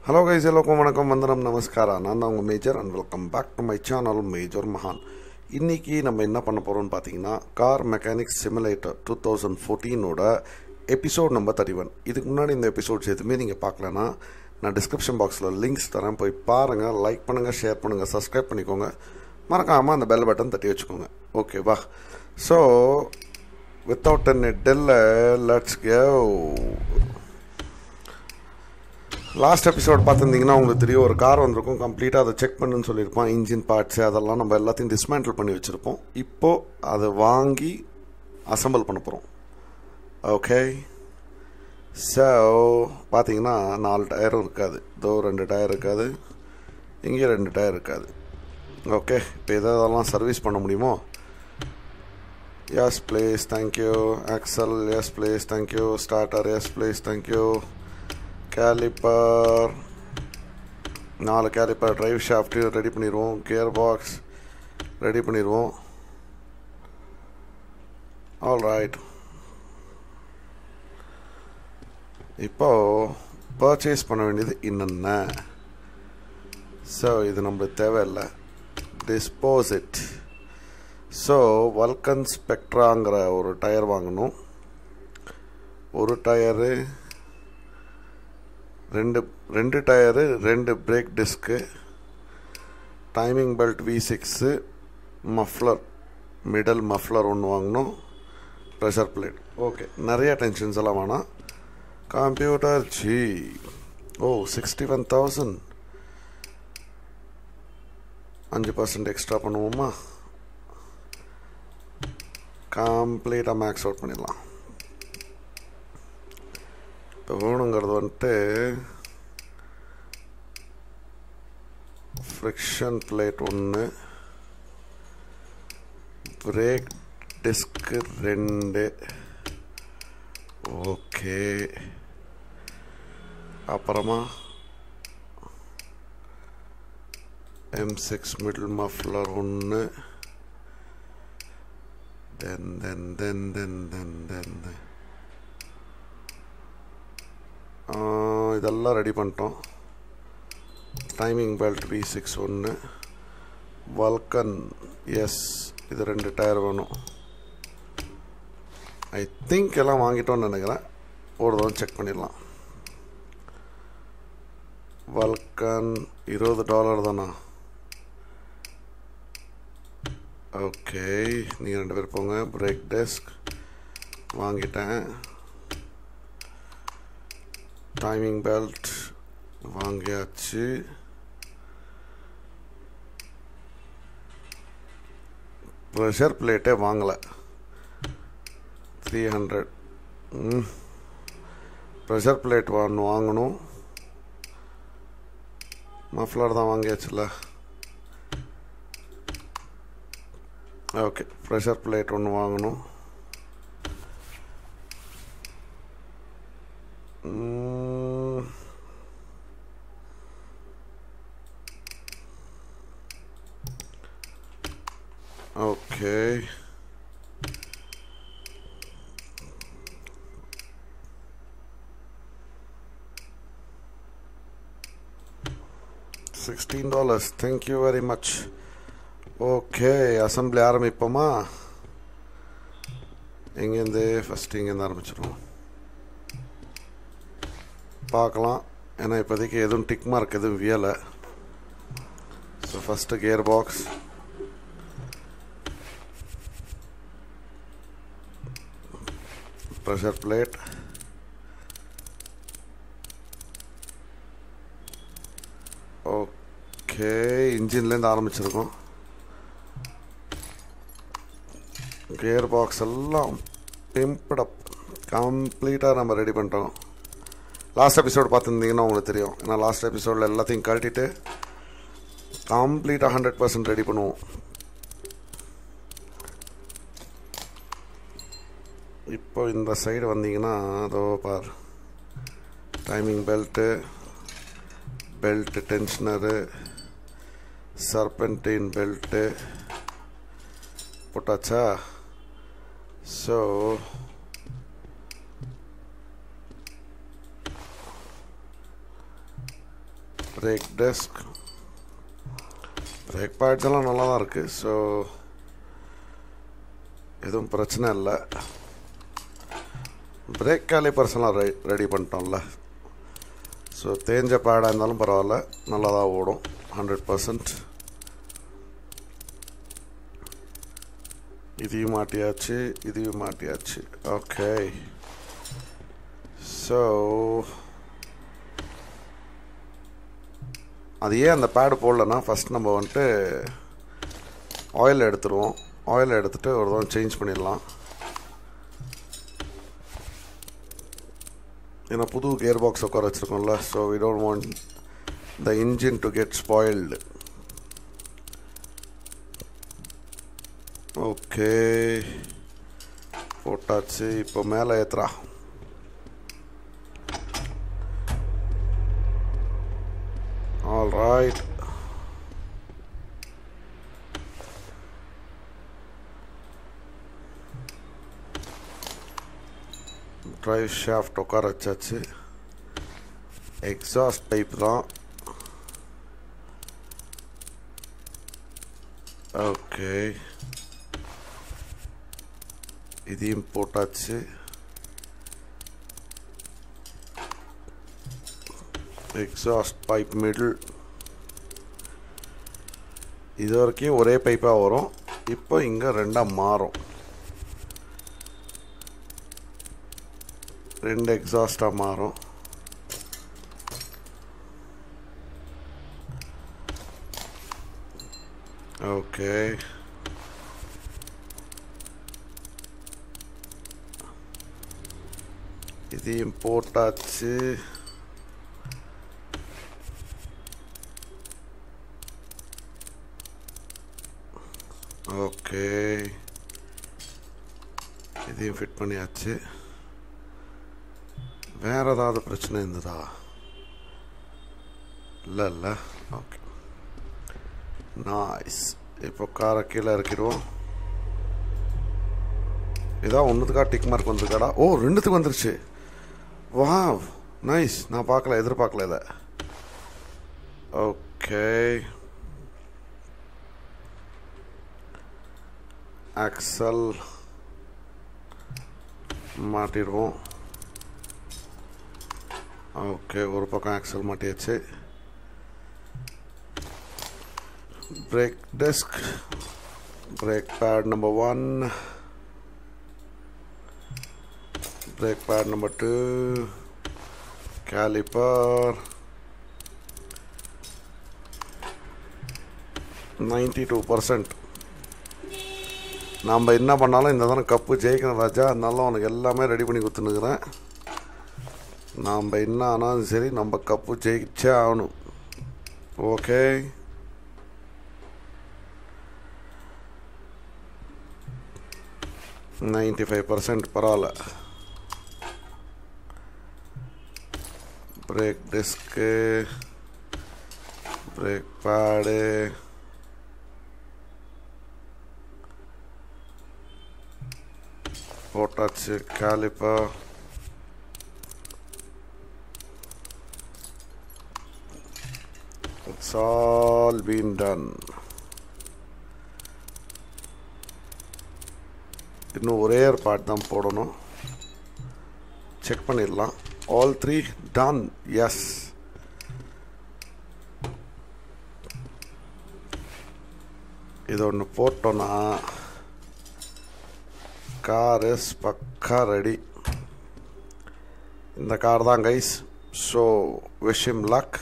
Hello guys எல்லோருக்கும் வணக்கம் வந்தனம் நமஸ்காரா நான் தான் உங்கள் Major and welcome back to my channel Major மகான் இன்றைக்கி நம்ம என்ன பண்ண போகிறோம்னு பார்த்தீங்கன்னா car mechanics simulator two thousand ஃபோர்டீனோட எபிசோட் நம்பர் தேர்ட்டி ஒன் இதுக்கு முன்னாடி இந்த எபிசோட்ஸ் எதுவுமே நீங்கள் பார்க்கலன்னா நான் டிஸ்கிரிப்ஷன் பாக்ஸில் லிங்க்ஸ் தரேன் போய் பாருங்கள் லைக் பண்ணுங்கள் ஷேர் பண்ணுங்கள் சப்ஸ்கிரைப் பண்ணிக்கோங்க மறக்காமல் அந்த பெல் பட்டன் தட்டி வச்சுக்கோங்க ஓகேவா so without any delay let's go last episode பார்த்துருந்தீங்கன்னா உங்களுக்கு தெரியும் ஒரு கார் வந்திருக்கும் கம்ப்ளீட்டாக அதை செக் பண்ணுன்னு சொல்லியிருப்பான் இன்ஜின் பார்ட்ஸு அதெல்லாம் நம்ம எல்லாத்தையும் டிஸ்மேண்டில் பண்ணி வச்சுருப்போம் இப்போது அதை வாங்கி அசம்பிள் பண்ண போகிறோம் ஓகே ஸோ பார்த்தீங்கன்னா நாலு டயரும் இருக்காது இதோ ரெண்டு டயர் இருக்காது இங்கே ரெண்டு டயர் இருக்காது ஓகே இப்போ எதெல்லாம் சர்வீஸ் பண்ண முடியுமோ yes please thank you axle yes please thank you starter yes please thank you caliper நாலு கேலிப்பர் டிரைவ் ஷாஃப்ட்டு ரெடி பண்ணிடுவோம் கியர் பாக்ஸ் ரெடி பண்ணிடுவோம் ஆல் ரைட் இப்போ பர்ச்சேஸ் பண்ண வேண்டியது என்னென்ன ஸோ இது நம்மளுக்கு தேவையில்லை டிஸ்போசிட் ஸோ வல்கன் ஸ்பெக்ட்ராங்கிற ஒரு டயர் வாங்கணும் ஒரு டயரு ரெண்டு ரெண்டு டயரு ரெண்டு brake disc timing belt V six muffler middle muffler ஒன்று வாங்கணும் ப்ரெஷர் பிளேட் ஓகே நிறைய டென்ஷன்ஸ் எல்லாம் வேணாம் computer G O sixty one thousand அஞ்சு பர்சன்ட் எக்ஸ்ட்ரா பண்ணுவோமா கம்ப்ளீட்டாக மேக்ஸ் அவுட் பண்ணிடலாம் இப்போ வேணுங்கிறது வந்துட்டு ஃப்ரிக்ஷன் பிளேட் ஒன்று பிரேக் டிஸ்க்கு ரெண்டு ஓகே அப்புறமா எம் சிக்ஸ் மிடில் மஃப்லர் ஒன்று தென் தென் தென் தென் தென் தென் இதெல்லாம் ரெடி பண்ணிட்டோம் டைமிங் பெல்ட் வி சிக்ஸ் ஒன்று வல்கன் எஸ் இது ரெண்டு டயர் வேணும் ஐ திங்க் எல்லாம் வாங்கிட்டோன்னு நினைக்கிறேன் ஒரு தடவை செக் பண்ணிடலாம் வல்கன் இருபது டாலர் தானா ஓகே நீங்கள் ரெண்டு பேர் போங்க பிரேக் டெஸ்க் வாங்கிட்டேன் டைமிங் பெல்ட் வாங்கியாச்சு ப்ரெஷர் பிளேட்டே வாங்கலை த்ரீ ஹண்ட்ரட் ப்ரெஷர் பிளேட் ஒன்று வாங்கணும் மஃப்ளர் தான் வாங்கியாச்சுல ஓகே ப்ரெஷர் பிளேட் ஒன்று வாங்கணும் okay sixteen dollars thank you very much okay assembly ஆரம்பிப்போமா எங்கேருந்து ஃபஸ்ட்டு இங்கேருந்து ஆரம்பிச்சிடுவோம் பார்க்கலாம் ஏன்னா இப்போதைக்கு எதுவும் டிக் மார்க் எதுவும் வியலை so first gear box pressure plate okay இன்ஜின்லேருந்து ஆரம்பிச்சிருக்கோம் கியர் பாக்ஸ் எல்லாம் பிம்படப் கம்ப்ளீட்டாக நம்ம ரெடி பண்ணிட்டோம் லாஸ்ட் எபிசோடு பார்த்துருந்தீங்கன்னா உங்களுக்கு தெரியும் ஏன்னா லாஸ்ட் எபிசோடில் எல்லாத்தையும் கழட்டிட்டு கம்ப்ளீட்டாக ஹண்ட்ரட் பர்சன்ட் ரெடி பண்ணுவோம் இப்போ இந்த சைடு வந்தீங்கன்னா அதோ பார் timing belt belt tensioner serpentine belt போட்டாச்சா so brake disc brake pads எல்லாம் நல்லா தான் இருக்குது ஸோ எதுவும் பிரச்சனை இல்லை பிரேக் கேலிப்பர்ஸ் எல்லாம் ரெ ரெடி பண்ணிட்டோம்ல ஸோ தேஞ்ச பேடாக இருந்தாலும் பரவாயில்ல நல்லா தான் ஓடும் ஹண்ட்ரட் பர்சன்ட் இதையும் மாட்டியாச்சு இதையும் மாட்டியாச்சு ஓகே ஸோ அது ஏன் அந்த பேடு போடலன்னா ஃபஸ்ட் நம்ம வந்துட்டு ஆயில் எடுத்துருவோம் ஆயில் எடுத்துகிட்டு ஒரு தடவை சேஞ்ச் பண்ணிடலாம் ஏன்னா புது கியர் பாக்ஸ் உட்கார வச்சுருக்கோம்ல so we don't want the engine to get spoiled okay போட்டாச்சு இப்போ மேலே ஏத்துறா ஆல் ரைட் ட்ரைவ் ஷாஃப்ட் உட்கார வச்சாச்சு எக்ஸாஸ்ட் டைப் தான் ஓகே இதையும் போட்டாச்சு எக்ஸாஸ்ட் பைப் மிடில் இது வரைக்கும் ஒரே பைப்பாக வரும் இப்போ இங்கே ரெண்டாக மாறும் ரெண்டு எக்ஸாஸ்டாக மாறும் ஓகே இதையும் போட்டாச்சு ஓகே இதையும் ஃபிட் பண்ணியாச்சு வேற ஏதாவது பிரச்சனை இருந்ததா இல்லை இல்லை ஓகே நாய்ஸ் இப்போ காரை கீழே இறக்கிடுவோம் இதான் ஒன்றுத்துக்கா டிக் மார்க் வந்திருக்காடா ஓ ரெண்டுத்துக்கு வந்துருச்சு வா நைஸ் நான் பார்க்கல எதிர்பார்க்கல இதை ஓகே ஆக்சல் மாட்டிடுவோம் ஓகே ஒரு பக்கம் ஆக்சல் மாட்டியாச்சு brake disc brake pad number one brake pad number two caliper 92% நாம் என்ன பண்ணாலும் இந்த தானே கப்பு ஜெயிக்கணும் ராஜா அதனால உனக்கு எல்லாமே ரெடி பண்ணி கொடுத்துனுக்குறேன் நாம் என்ன ஆனாலும் சரி நம்ம கப்பு ஜெயிச்சே ஆகணும் ஓகே நைன்டி ஃபைவ் பர்சன்ட் பரவாயில்ல பிரேக் டிஸ்க்கு பிரேக் பேடு போட்டாச்சு caliper it's all been done இன்னும் ஒரே ஒரு பார்ட் தான் போடணும் செக் பண்ணிடலாம் ஆல் த்ரீ டன் எஸ் இது ஒன்று போட்டோன்னா கார் இஸ் பக்கா ரெடி இந்த கார் தான் guys so wish him luck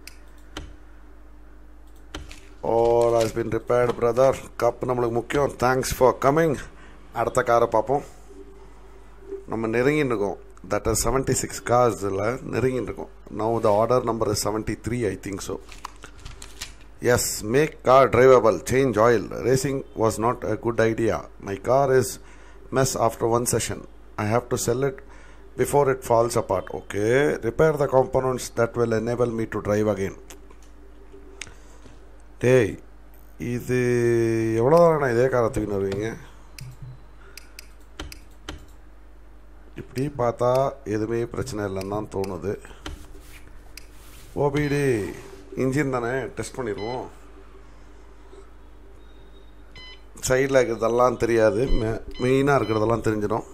all has been repaired brother cup நம்மளுக்கு முக்கியம் தேங்க்ஸ் ஃபார் கம்மிங் அடுத்த காரை பார்ப்போம் நம்ம நெருங்கின்னு இருக்கோம் தட் இஸ் செவன்ட்டி சிக்ஸ் கார்ஸில் நெருங்கின்னு இருக்கோம் now the order number is seventy three I think so yes make car drivable change oil racing was not a good idea my car is mess after one session I have to sell it before it falls apart okay repair the components that will enable me to drive again டேய் இது எவ்வளோ நான் இதே காரை தூக்கின்னு வருவீங்க இப்படி பார்த்தா எதுவுமே பிரச்சனை இல்லைன்னு தான் தோணுது ஓபிடி இன்ஜின் தானே டெஸ்ட் பண்ணிடுவோம் சைடில் இருக்கிறதெல்லாம் தெரியாது மெ மெயினாக இருக்கிறதெல்லாம் தெரிஞ்சிடும்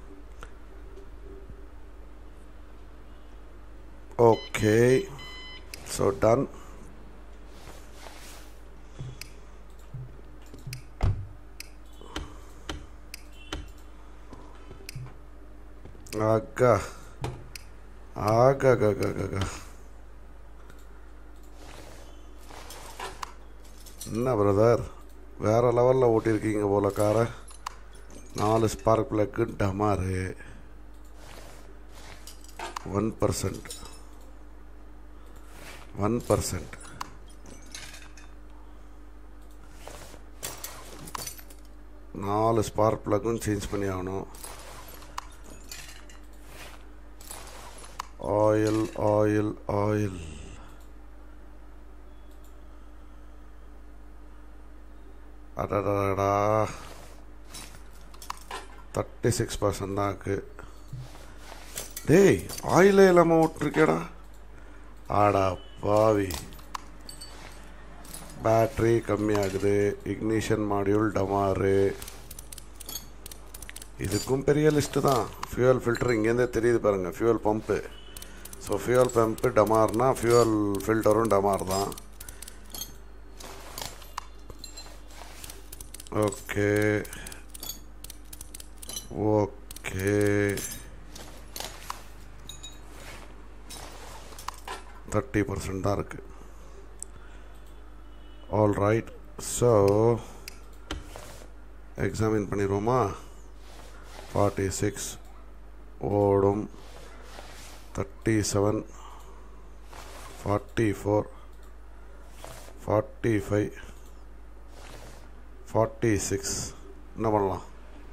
ஓகே ஸோ டன் அக்கா ஆகா என்ன பிரதர் வேற லெவலில் ஓட்டியிருக்கீங்க போல காரை நாலு ஸ்பார்க் பிளக்கு டமாரு ஒன் பர்சன்ட் ஒன் பர்சன்ட் நாலு ஸ்பார்க் பிளக்கும் சேஞ்ச் பண்ணி ஆகணும் ஆயில் ஆயில் ஆயில் அடடடா தேர்ட்டி சிக்ஸ் பர்சன்ட் தான் இருக்கு டேய் ஆயிலே இல்லாமல் விட்டுருக்கேடா ஆடா பாவி பேட்ரி கம்மியாகுது இக்னிஷன் மாடியூல் டமாரு இதுக்கும் பெரிய லிஸ்ட்டு தான் ஃபியூவல் ஃபில்டர் இங்கேருந்தே தெரியுது பாருங்கள் fuel pump so fuel pump டமார்னா ஃபியூவல் ஃபில்டரும் டமார் தான் ஓகே ஓகே தேர்ட்டி பர்சன்ட் தான் இருக்குது ஆல் ரைட் ஸோ எக்ஸாமின் பண்ணிடுவோமா ஃபார்ட்டி சிக்ஸ் ஓடும் thirty seven forty four forty five forty six என்ன பண்ணலாம்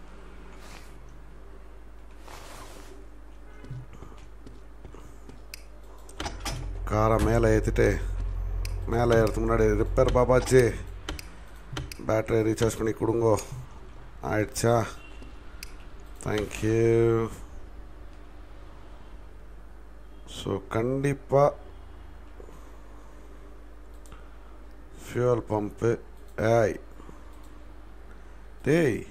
காரை மேலே ஏற்றிட்டு மேலே ஏறதுக்கு முன்னாடி ரிப்பேர் பாப்பாச்சு பேட்டரி ரீசார்ஜ் பண்ணி கொடுங்கோ ஆயிடுச்சா தேங்க்யூ ஸோ கண்டிப்பாக ஃபியூவல் பம்பு ஏய் டேய்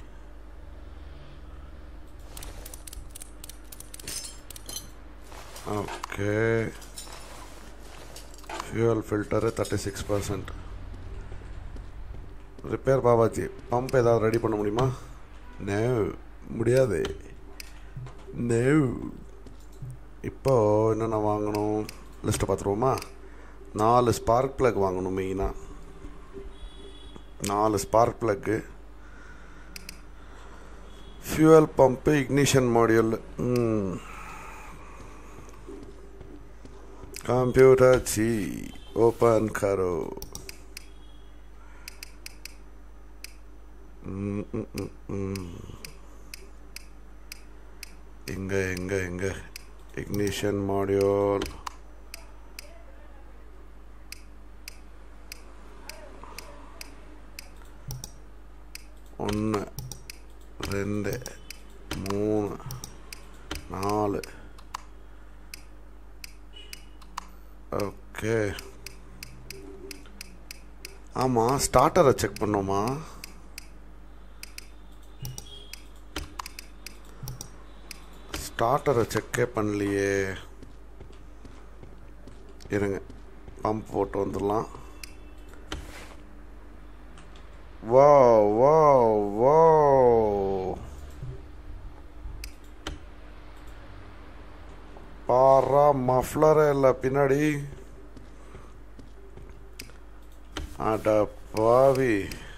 okay fuel filter thirty six percent repair Babaji pump ஏதாவது ரெடி பண்ண முடியுமா நோ முடியாது நோ இப்போ என்னென்ன வாங்கணும் லிஸ்ட்டை பார்த்துருவோமா நாலு ஸ்பார்க் ப்ளக் வாங்கணும் மெயினாக நாலு spark plug fuel pump ignition module computer G open करो ம், ம், ம், ம். எங்க எங்க எங்க இக்னிஷன் மாடியூல் ஒன்று ரெண்டு மூணு நாலு ஓகே ஆமாம் ஸ்டார்டரை செக் பண்ணோமா ஸ்டார்டரை செக்கே பண்ணலையே இருங்க பம்ப் போட்டு வந்துடலாம் வா வா வா பாரா மஃப்ளரே இல்லை பின்னாடி அட பாவி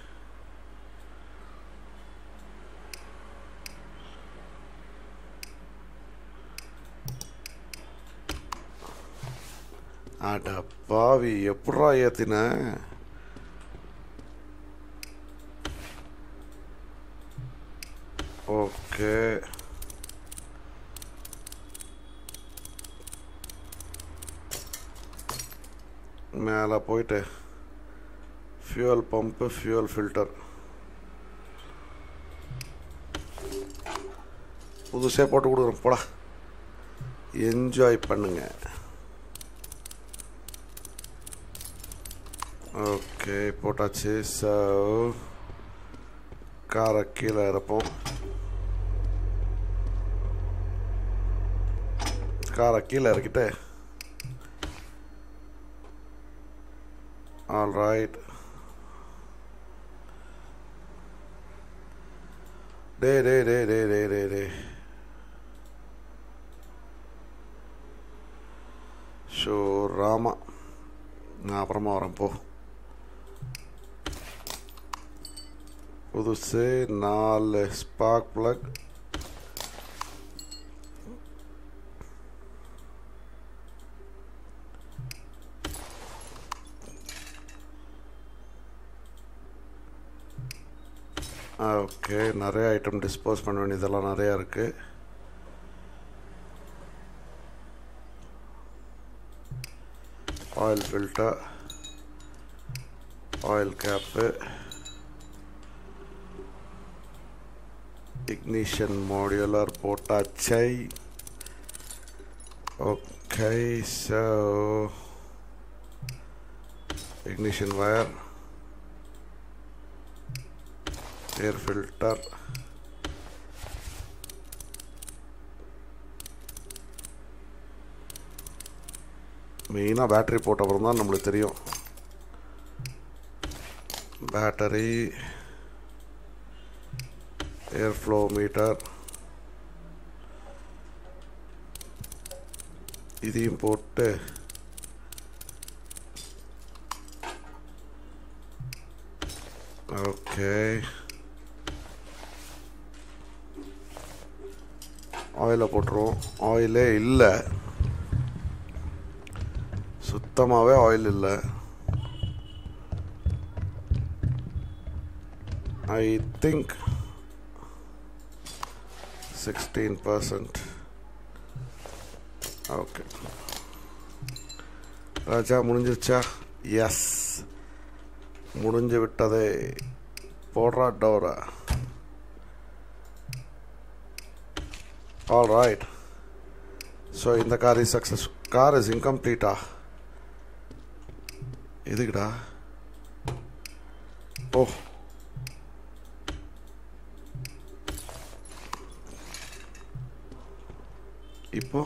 அட பாவி எப்படா ஏத்தின ஓகே மேலே போயிட்டு ஃபியூவல் பம்பு ஃபியூவல் ஃபில்டர் புதுசே போட்டு கொடுக்குறோம் போடா என்ஜாய் பண்ணுங்க ஓகே போட்டாச்சு ஸோ காரை கீழே இறப்போம் காரை கீழே இறக்கிட்டு ஆல் ரைட் டே டே டே டே டே டே டே ஷோ ராமா நான் அப்புறமா வரேன் போ புதுசு நாலு ஸ்பார்க் பிளக் ஓகே நிறைய ஐட்டம் டிஸ்போஸ் பண்ண வேண்டியதெல்லாம் நிறையா இருக்குது oil filter oil cap ignition modular போட்டாச்சை okay so ignition wire air filter மெயினாக பேட்டரி போட்ட அப்புறம் தான் நம்மளுக்கு தெரியும் பேட்டரி ஏர் ஃப்ளோ மீட்டர் இதையும் போட்டு ஓகே ஆயிலை போட்டுருவோம் ஆயிலே இல்லை சுத்தமாகவே ஆயில் இல்லை I think sixteen percent okay Raja முடிஞ்சிருச்சா எஸ் முடிஞ்சு விட்டதே போடுறா டோரா ஆல் ரைட் ஸோ இந்த car is success car is இன்கம்ப்ளீட்டா எதுக்குடா ஓ இப்போ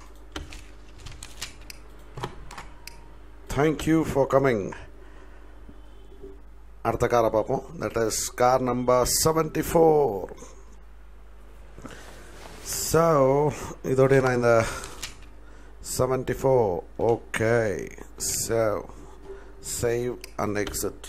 தேங்க்யூ ஃபார் கம்மிங் அடுத்த காரை பார்ப்போம் that is car number seventy four so இதோடைய நான் இந்த seventy four okay so save and exit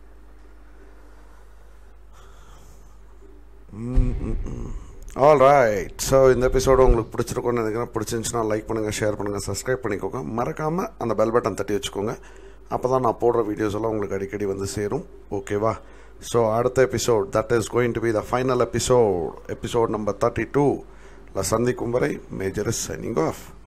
all right so இந்த எபிசோடு உங்களுக்கு பிடிச்சிருக்கோன்னு நினைக்கிறேன் பிடிச்சிருந்துச்சுன்னா லைக் பண்ணுங்கள் ஷேர் பண்ணுங்கள் சப்ஸ்கிரைப் பண்ணிக்கோங்க மறக்காமல் அந்த பெல் பட்டன் தட்டி வச்சுக்கோங்க அப்போ தான் நான் போடுற வீடியோஸ் எல்லாம் உங்களுக்கு அடிக்கடி வந்து சேரும் ஓகேவா ஸோ அடுத்த episode that is going to be the final episode episode number thirty டூவில் சந்திக்கும் வரை மேஜர் இஸ் சைனிங் ஆஃப்